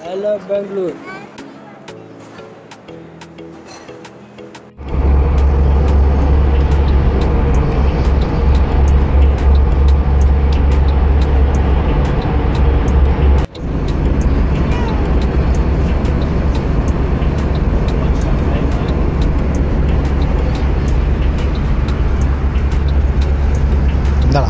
Hello Bangalore എന്താടാ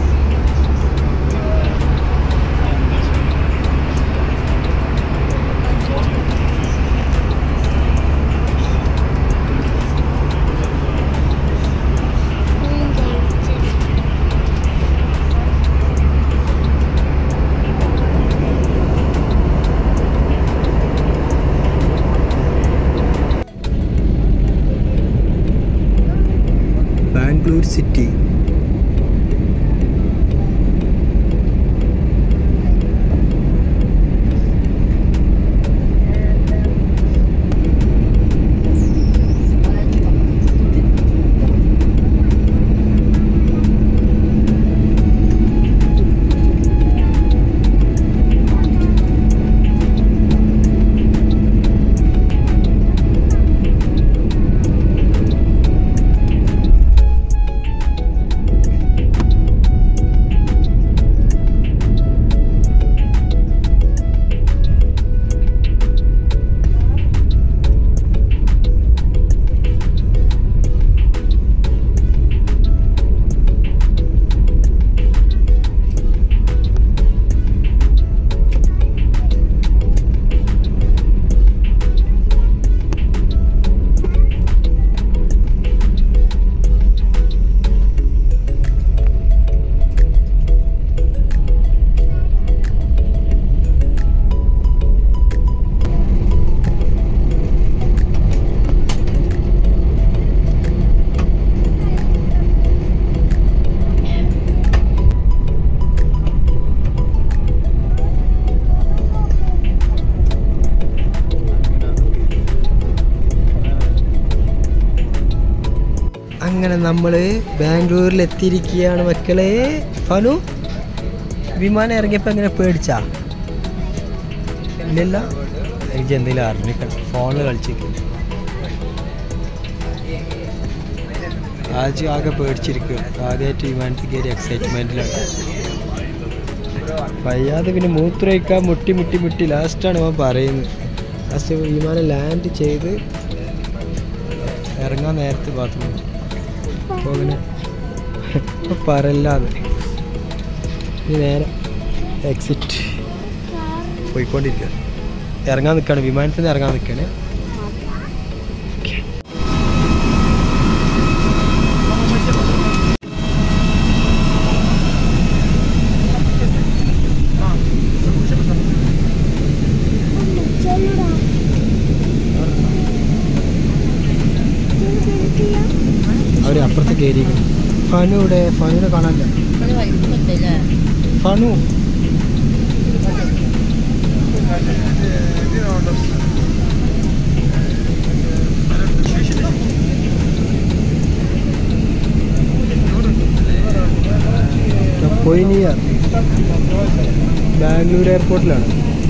Bangalore city അങ്ങനെ നമ്മൾ ബാംഗ്ലൂരിൽ എത്തിയിരിക്കുകയാണ് മക്കളെ ഫനു വിമാനം ഇറങ്ങിയപ്പോൾ എങ്ങനെ പേടിച്ചാ ഇല്ലല്ല എനിക്ക് എന്തെങ്കിലും അറിഞ്ഞിക്കണം ഫോണിൽ കളിച്ചിരിക്കും ആജ് ആകെ പേടിച്ചിരിക്കും ആദ്യമായിട്ട് വിമാനത്തിൽ കയറി എക്സൈറ്റ്മെൻറ്റിലാണ് വയ്യാതെ പിന്നെ മൂത്രമൊഴിക്കാൻ മുട്ടി മുട്ടി മുട്ടി ലാസ്റ്റാണ് അവൻ പറയുന്നത് ലാസ്റ്റ് വിമാനം ലാൻഡ് ചെയ്ത് ഇറങ്ങാൻ നേരത്തെ ബാത്റൂം അപ്പോൾ അങ്ങനെ ഇപ്പം പറയല്ലാതെ ഇനി നേരെ എക്സിറ്റ് പോയിക്കൊണ്ടിരിക്കുക ഇറങ്ങാൻ നിൽക്കുകയാണ് വിമാനത്തിൽ നിന്ന് ഇറങ്ങാൻ നിൽക്കുകയാണ് അവർ അപ്പുറത്ത് കയറിയിരിക്കുന്നു ഫനു ഇവിടെ ഫനുവിനെ കാണാനില്ല ഫനു പൊയിനിയ ബാംഗ്ലൂർ എയർപോർട്ടിലാണ്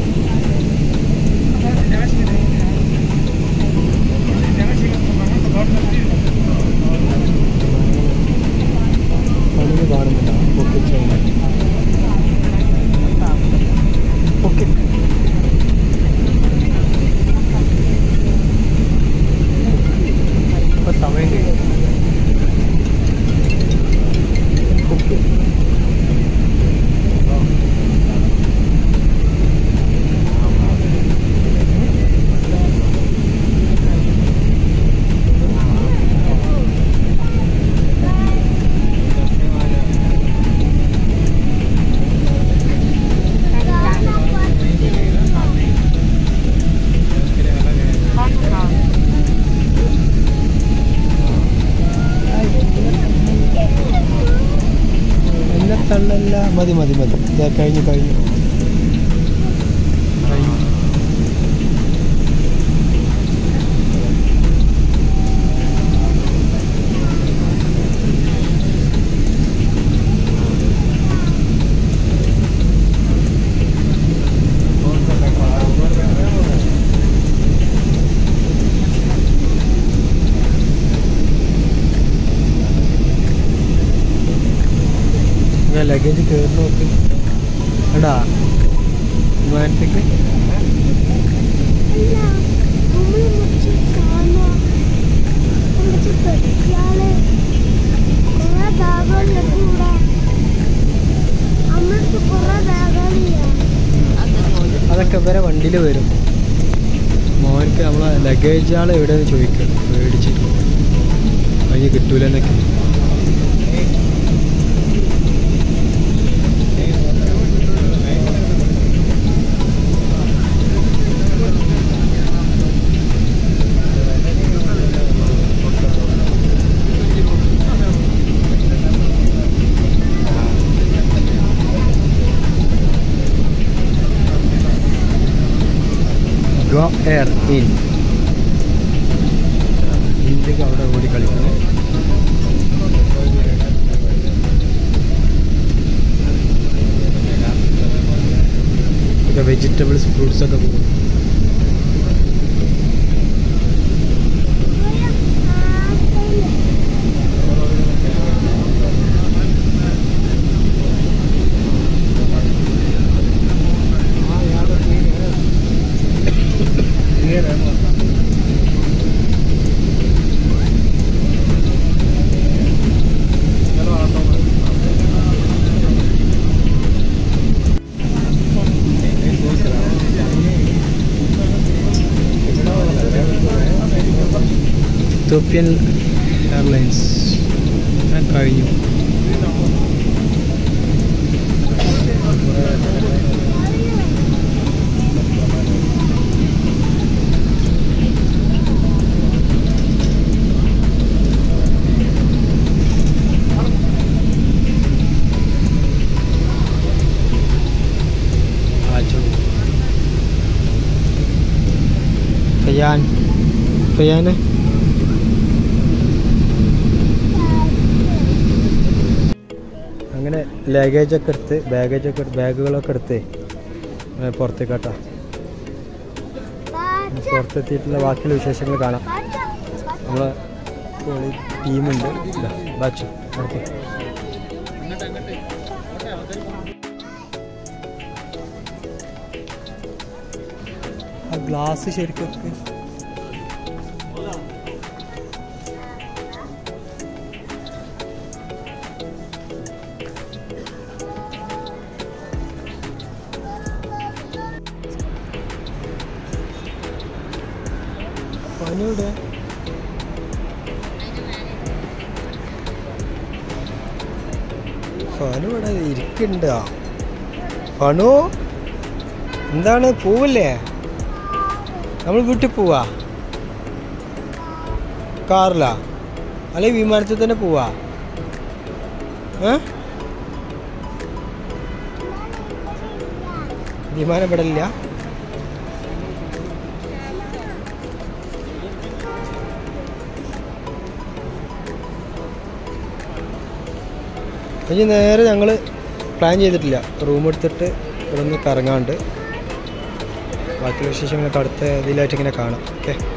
ഫനുവിനെ കാണുന്നില്ല പൊക്കിച്ച ഓക്കെ ഇപ്പൊ സമയം കഴിഞ്ഞു ഓക്കെ എന്നെ തള്ളല്ല മതി മതി മതി ഇതാ കഴിഞ്ഞു കഴിഞ്ഞു കഴിഞ്ഞു. ലഗേജ് കയറി നോക്ക് എടാ വിമാനത്തേക്ക് അല്ല നമ്മൾ മുറിച്ച് സാധനം മുറിച്ച് പെട്ടിയാല് കുറെ ബാഗുകളിലൊക്കെ ഇവിടെ അമ്മടുത്ത് കുറെ ബാഗുകളില്ല അതൊക്കെ ഇവരെ വണ്ടിയിൽ വരും മോനക്ക് നമ്മളെ ലഗേജ് ആൾ എവിടെയെന്ന് ചോദിക്കും പേടിച്ചിട്ട് അതിന് കിട്ടൂലെന്നൊക്കെ ഗോ എയർ ഇൻ ഇന്ത്യക്ക് അവിടെ ഓടി കളിക്കുന്നു ഒക്കെ വെജിറ്റബിൾസ് ഫ്രൂട്ട്സ് ഒക്കെ പോകും ഇത്തോപ്യൻ എയർലൈൻസ് ഞാൻ കഴിഞ്ഞു ആജോ ഫയാൻ ഫയാനെ അങ്ങനെ ലഗേജൊക്കെ എടുത്ത് ബാഗേജൊക്കെ ബാഗുകളൊക്കെ എടുത്ത് ഏ, പുറത്തേക്കാട്ടോ പുറത്തെത്തിയിട്ടുള്ള ബാക്കിയുള്ള വിശേഷങ്ങൾ കാണാം നമ്മളെ പൊളി ടീമുണ്ട് ഇതാ, ബാച്ചു ഓക്കെ ആ ഗ്ലാസ് ശരിക്കൊക്കെ പനിയുടെ ഫനു ഇവിടെ ഇരിക്കണ്ട ഫണു എന്താണ് പോവില്ലേ നമ്മൾ വീട്ടിൽ പോവാ കാറിലാ അല്ലെങ്കിൽ വിമാനത്തിൽ തന്നെ പോവാ ഏ വിമാനം ഇവിടെ ഇല്ല ഇനി നേരെ ഞങ്ങൾ പ്ലാൻ ചെയ്തിട്ടില്ല റൂം എടുത്തിട്ട് ഇവിടെ നിന്ന് കറങ്ങാണ്ട് ബാക്കിയുള്ള വിശേഷങ്ങളൊക്കെ അടുത്ത ഇതിലായിട്ട് ഇങ്ങനെ കാണാം ഓക്കെ